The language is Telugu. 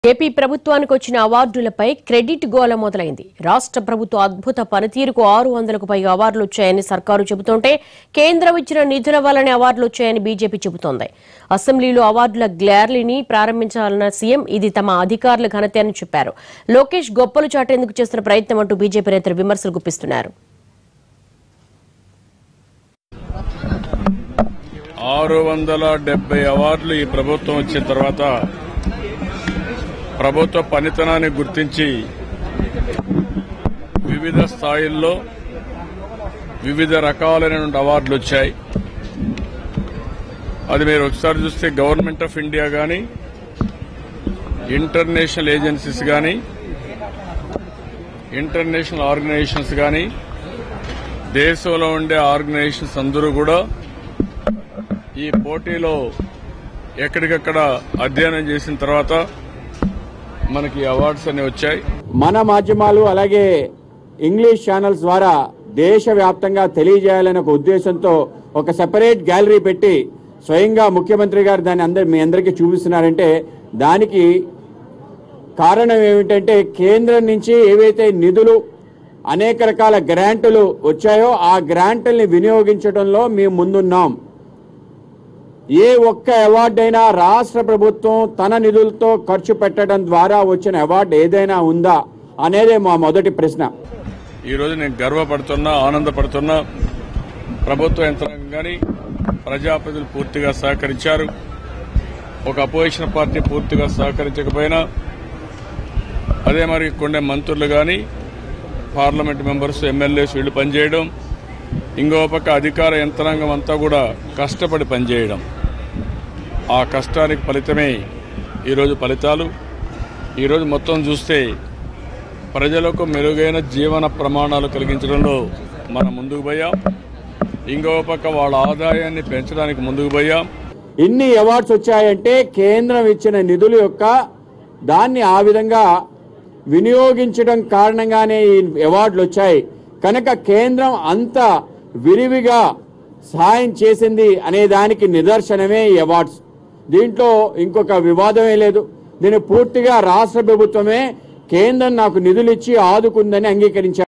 ఏపీ ప్రభుత్వానికి వచ్చిన అవార్డులపై క్రెడిట్ గోల మొదలైంది రాష్ట్ర ప్రభుత్వ అద్భుత పనితీరుకు ఆరు వందలకు పైగా అవార్డులు వచ్చాయని సర్కారు చెబుతుంటే కేంద్రం ఇచ్చిన నిధుల వల్లనే అవార్డులు వచ్చాయని బీజేపీ చెబుతోంది అసెంబ్లీలో అవార్డుల గ్లారీని ప్రారంభించాలన్న సీఎం ఇది తమ అధికారుల ఘనత అని చెప్పారు లోకేష్ గొప్పలు చాటేందుకు చేస్తున్న ప్రయత్నం అంటూ బీజేపీ నేతలు విమర్శలు గుప్పిస్తున్నారు ఆరు వందల డెబ్బై అవార్డులు ఈ ప్రభుత్వం వచ్చిన తర్వాత ప్రభుత్వ పనితనాన్ని గుర్తించి వివిధ స్థాయిల్లో వివిధ రకాలైన అవార్డులు వచ్చాయి అది మీరు ఒకసారి చూస్తే గవర్నమెంట్ ఆఫ్ ఇండియా కానీ ఇంటర్నేషనల్ ఏజెన్సీస్ కానీ ఇంటర్నేషనల్ ఆర్గనైజేషన్స్ కానీ దేశంలో ఉండే ఆర్గనైజేషన్స్ అందరూ కూడా ఈ పోటీలో ఎక్కడికక్కడ అధ్యయనం చేసిన తర్వాత మనకి అవార్డ్స్ అన్ని వచ్చాయి మన మాధ్యమాలు అలాగే ఇంగ్లీష్ ఛానల్స్ ద్వారా దేశవ్యాప్తంగా తెలియజేయాలనే ఒక ఉద్దేశంతో ఒక సెపరేట్ గ్యాలరీ పెట్టి స్వయంగా ముఖ్యమంత్రి గారు దాన్ని అందరి మీ అందరికీ చూపిస్తున్నారంటే దానికి కారణం ఏమిటంటే కేంద్రం నుంచి ఏవైతే నిధులు అనేక రకాల గ్రాంటులు వచ్చాయో ఆ గ్రాంటుల్ని వినియోగించడంలో మేము ముందున్నాం ఏ ఒక్క అవార్డు అయినా రాష్ట్ర ప్రభుత్వం తన నిధులతో ఖర్చు పెట్టడం ద్వారా వచ్చిన అవార్డు ఏదైనా ఉందా అనేదే మా మొదటి ప్రశ్న ఈ రోజు నేను గర్వపడుతున్నా ఆనందపడుతున్నా ప్రభుత్వ యంత్రాంగం కానీ ప్రజాప్రతినిధులు పూర్తిగా సహకరించారు ఒక అపోజిషన్ పార్టీ పూర్తిగా సహకరించకపోయినా అదే మరి కొన్ని మంత్రులు కానీ పార్లమెంట్ మెంబర్స్ ఎమ్మెల్యేస్ వీళ్ళు పనిచేయడం ఇంకో పక్క అధికార యంత్రాంగం అంతా కూడా కష్టపడి పనిచేయడం ఆ కష్టానికి ఫలితమే ఈరోజు ఫలితాలు ఈరోజు మొత్తం చూస్తే ప్రజలకు మెరుగైన జీవన ప్రమాణాలు కలిగించడంలో మనం ముందుకు పోయాం ఇంకో పక్క వాళ్ళ ఆదాయాన్ని పెంచడానికి ముందుకు పోయాం ఇన్ని అవార్డ్స్ వచ్చాయంటే కేంద్రం ఇచ్చిన నిధుల యొక్క దాన్ని ఆ విధంగా వినియోగించడం కారణంగానే ఈ అవార్డులు వచ్చాయి కనుక కేంద్రం అంత విరివిగా సహాయం చేసింది అనే దానికి నిదర్శనమే ఈ అవార్డ్స్ దీంట్లో ఇంకొక వివాదమే లేదు దీన్ని పూర్తిగా రాష్ట్ర ప్రభుత్వమే కేంద్రం నాకు నిధులు ఇచ్చి ఆదుకుందని అంగీకరించారు